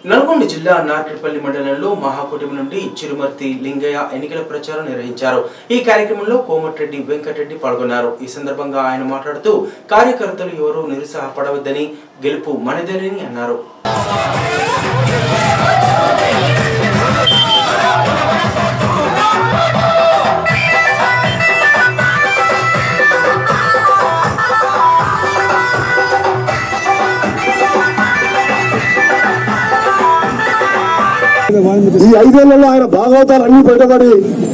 నల్గొండ జిల్లా నార్కెట్పల్లి మండలంలో మహాకూటమి నుండి చిరుమర్తి లింగయ్య ఎన్నికల ప్రచారం నిర్వహించారు ఈ కార్యక్రమంలో కోమటిరెడ్డి వెంకటరెడ్డి పాల్గొన్నారు ఈ సందర్భంగా ఆయన మాట్లాడుతూ కార్యకర్తలు ఎవరూ నిరుత్సాహపడవద్దని గెలుపు మనదేనని అన్నారు ఈ ఐదేళ్లలో ఆయన భాగవతాలు అన్ని బయటపడి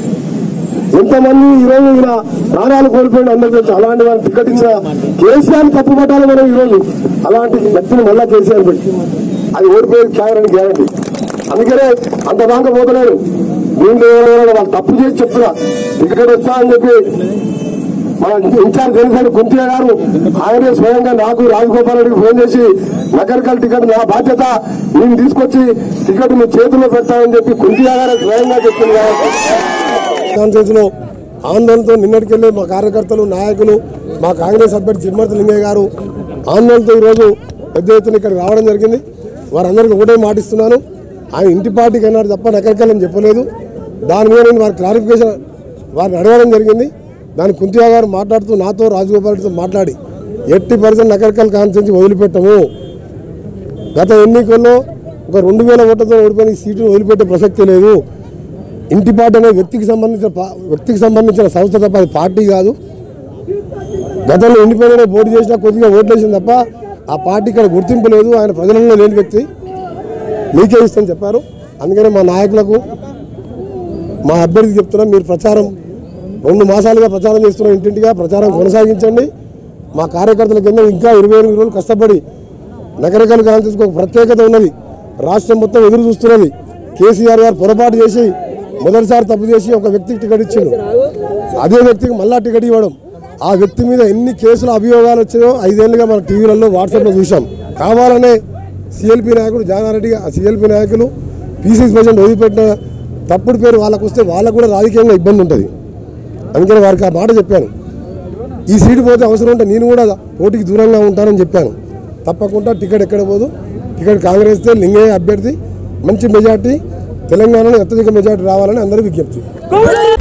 ఎంతమంది ఈ రోజు ఈయన ప్రాణాలు కోల్పోయిన అందరూ తెలుసు అలాంటి వారిని టికెట్ ఇచ్చిన కేసీఆర్ తప్పు పట్టాలి మనం ఈ రోజు అలాంటి వ్యక్తిని మళ్ళా కేసీఆర్ పెట్టి అది ఓడిపోయేది క్యారని గ్యారంటీ అందుకనే అంత దాకా పోతలేరు వీళ్ళు ఎవరైనా వాళ్ళు తప్పు చేసి చెప్తున్నా టికెట్ వస్తా అని చెప్పి మన ఇన్ఛార్జ్ తెలిసాడు కుంతియ గారు ఆయనే స్వయంగా నాకు రాజగోపాల్ రెడ్డికి ఫోన్ చేసి నగరికల్ టికెట్ నా బాధ్యత నేను తీసుకొచ్చి టికెట్ మీ చేతిలో పెడతానని చెప్పి కుంతియ గారే స్వయంగా చెప్పింది కాబట్టి కాన్ఫరెన్స్ లో ఆందోళనతో నిన్నటికెళ్ళి మా కార్యకర్తలు నాయకులు మా కాంగ్రెస్ అభ్యర్థి చిరుమర్తి లింగయ్య గారు ఆందోళనతో ఈరోజు పెద్ద ఎత్తున ఇక్కడికి రావడం జరిగింది వారందరికీ ఒకటే మాటిస్తున్నాను ఆయన ఇంటి పార్టీకి అన్నాడు తప్ప నకరికలని చెప్పలేదు దాని మీద నేను వారి క్లారిఫికేషన్ వారిని అడగడం జరిగింది దాని కుంతియా గారు మాట్లాడుతూ నాతో రాజగోపాల్ రెడ్డితో మాట్లాడి ఎట్టి పరిస్థితి నకరికల్ కాన్ఫరెన్స్ వదిలిపెట్టము గత ఎన్నికల్లో ఒక రెండు వేల ఓట్లతో ఓడిపోయిన ఈ సీటును వదిలిపెట్టే ప్రసక్తి లేదు ఇంటి పార్టీ అనే వ్యక్తికి సంబంధించిన పా- వ్యక్తికి సంబంధించిన సంస్థ తప్ప అది పార్టీ కాదు గతంలో ఇండిపెండెంట్ పోటీ చేసినా కొద్దిగా ఓట్లు వేసింది తప్ప ఆ పార్టీ ఇక్కడ గుర్తింపు లేదు ఆయన ప్రజలలో లేని వ్యక్తి మీకే ఇష్టం చెప్పారు అందుకనే మా నాయకులకు మా అభ్యర్థి చెప్తున్నాం మీరు ప్రచారం రెండు మాసాలుగా ప్రచారం చేస్తున్నాం ఇంటింటిగా ప్రచారం కొనసాగించండి మా కార్యకర్తల కింద ఇంకా ఇరవై ఎనిమిది రోజులు కష్టపడి నగరకల్ కాన్ఫరెన్స్ ఒక ప్రత్యేకత ఉన్నది రాష్ట్రం మొత్తం ఎదురు చూస్తున్నది కేసీఆర్ గారు పొరపాటు చేసి మొదటిసారి తప్పు చేసి ఒక వ్యక్తికి టికెట్ ఇచ్చిండు అదే వ్యక్తికి మళ్ళా టికెట్ ఇవ్వడం ఆ వ్యక్తి మీద ఎన్ని కేసుల అభియోగాలు వచ్చాయో ఐదేళ్లుగా మన టీవీలలో వాట్సాప్లో చూసాం కావాలనే సిఎల్పి నాయకుడు జానారెడ్డి సిఎల్పి నాయకులు పీసీసీ ప్రెసిడెంట్ వదిలిపెట్టిన తప్పుడు పేరు వాళ్ళకు వస్తే వాళ్ళకు కూడా రాజకీయంగా ఇబ్బంది ఉంటుంది అందుకని వారికి ఆ మాట చెప్పాను ఈ సీటు పోతే అవసరం ఉంటే నేను కూడా పోటీకి దూరంగా ఉంటానని చెప్పాను తప్పకుండా టికెట్ ఎక్కడ పోదు టికెట్ కాంగ్రెస్తో లింగయ్య అభ్యర్థి మంచి మెజార్టీ తెలంగాణలో అత్యధిక మెజార్టీ రావాలని అందరూ విజ్ఞప్తి